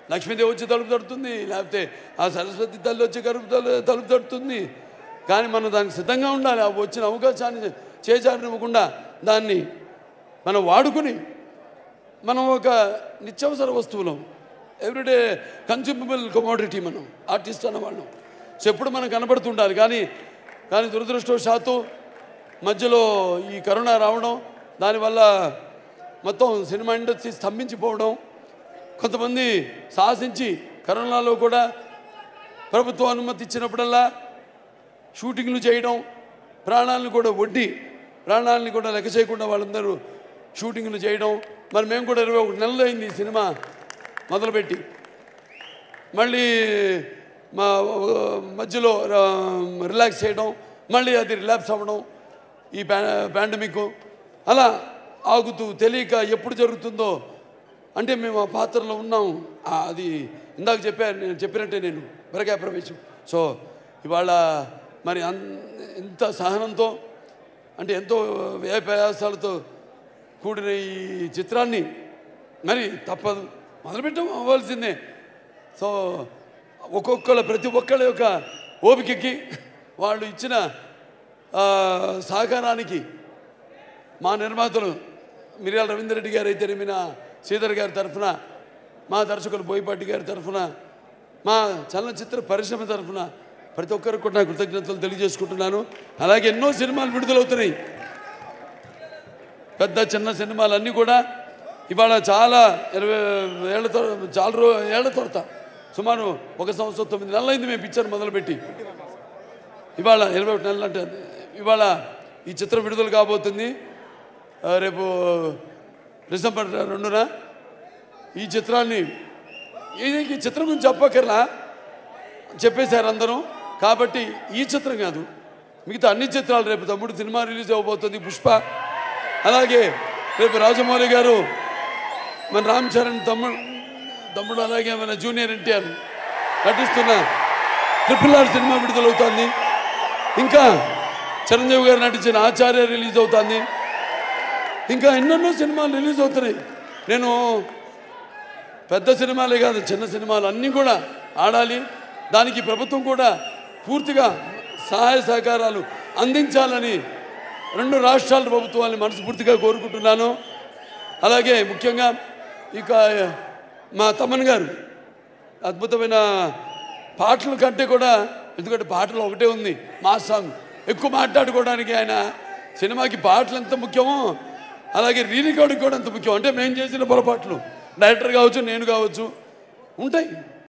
లక్ష్మీదేవి వచ్చి తలుపు తడుతుంది లేకపోతే ఆ సరస్వతి తల్లి వచ్చి కరుపు తలు తలుపు తడుతుంది కానీ మనం దానికి సిద్ధంగా ఉండాలి ఆ వచ్చిన అవకాశాన్ని చేజారినివ్వకుండా దాన్ని మనం వాడుకుని మనం ఒక నిత్యావసర వస్తువులం ఎవ్రీడే కన్స్యూమబుల్ కమోడిటీ మనం ఆర్టిస్ట్ అన్నవాళ్ళం సో ఎప్పుడు మనం కనబడుతుండాలి కానీ కానీ దురదృష్టవశాత్తు మధ్యలో ఈ కరోనా రావడం దానివల్ల మొత్తం సినిమా ఇండస్ట్రీ స్తంభించిపోవడం కొంతమంది సాహసించి కరోనాలో కూడా ప్రభుత్వం అనుమతి ఇచ్చినప్పుడల్లా షూటింగ్లు చేయడం ప్రాణాలను కూడా వడ్డి ప్రాణాలని కూడా లెక్క చేయకుండా వాళ్ళందరూ షూటింగ్లు చేయడం మరి మేము కూడా ఇరవై ఒకటి నెలలు అయింది ఈ సినిమా మొదలుపెట్టి మళ్ళీ మా మధ్యలో రిలాక్స్ చేయడం మళ్ళీ అది రిలాక్స్ అవ్వడం ఈ ప్యా పాండమిక్ అలా ఆగుతూ తెలియక ఎప్పుడు జరుగుతుందో అంటే మేము ఆ పాత్రలో ఉన్నాం ఆ, అది ఇందాక చెప్పాను నేను చెప్పినట్టే నేను బరకాయ ప్రవేశం సో ఇవాళ మరి అన్ ఇంత సహనంతో అంటే ఎంతో వ్యయ ప్రయాసాలతో కూడిన ఈ చిత్రాన్ని మరి తప్పదు మొదలుపెట్టం అవ్వాల్సిందే సో ఒక్కొక్కళ్ళ ప్రతి ఒక్కళ్ళ యొక్క ఓపికకి వాళ్ళు ఇచ్చిన ఆ, సహకారానికి మా నిర్మాతలు మిర్యాల రవీంద్రెడ్డి గారు అయితే నిమిన శ్రీధర్ గారి తరఫున మా దర్శకులు బోయపాటి గారి తరఫున మా చలనచిత్ర పరిశ్రమ తరఫున ప్రతి ఒక్కరికి కూడా నా కృతజ్ఞతలు తెలియజేసుకుంటున్నాను అలాగే ఎన్నో సినిమాలు విడుదలవుతున్నాయి పెద్ద చిన్న సినిమాలు అన్నీ కూడా ఇవాళ చాలా ఇరవై ఏళ్ల తర్వాత చాలా రో ఏళ్ల తర్వాత సుమారు ఒక సంవత్సరం తొమ్మిది నెలలు అయింది మేము పిక్చర్ మొదలుపెట్టి ఇవాళ ఇరవై ఒకటి నెలలు అంటే ఇవాళ ఈ చిత్రం విడుదల కాబోతుంది ఆ, రేపు డిసెంబర్ రెండున ఈ చిత్రాన్ని ఇది ఈ చిత్రం గురించి చెప్పక్కర్లా చెప్పేశారు అందరూ కాబట్టి ఈ చిత్రం కాదు మిగతా అన్ని చిత్రాలు రేపు తమ్ముడు సినిమా రిలీజ్ అవ్వబోతుంది పుష్ప అలాగే రేపు రాజమౌళి గారు మన రామ్ చరణ్ తమ్ముడు తమ్ముడు అలాగే మన జూనియర్ ఎన్టీఆర్ నటిస్తున్న ట్రిపుల్ ఆర్ సినిమా విడుదలవుతోంది ఇంకా చిరంజీవి గారు నటించిన ఆచార్య రిలీజ్ అవుతుంది ఇంకా ఎన్నెన్నో సినిమాలు రిలీజ్ అవుతున్నాయి నేను పెద్ద సినిమాలే కాదు చిన్న సినిమాలు అన్నీ కూడా ఆడాలి దానికి ప్రభుత్వం కూడా పూర్తిగా సహాయ సహకారాలు అందించాలని రెండు రాష్ట్రాల ప్రభుత్వాన్ని మనస్ఫూర్తిగా కోరుకుంటున్నాను అలాగే ముఖ్యంగా ఇక మా తమ్మన్ గారు అద్భుతమైన పాటల కంటే కూడా ఎందుకంటే పాటలు ఒకటే ఉంది మా సాంగ్ ఎక్కువ మాట్లాడుకోవడానికి ఆయన సినిమాకి పాటలు ఎంత ముఖ్యమో అలాగే రీ రికార్డింగ్ కూడా ఎంత ముఖ్యం అంటే మేము చేసిన పొరపాట్లు డైరెక్టర్ కావచ్చు నేను కావచ్చు ఉంటాయి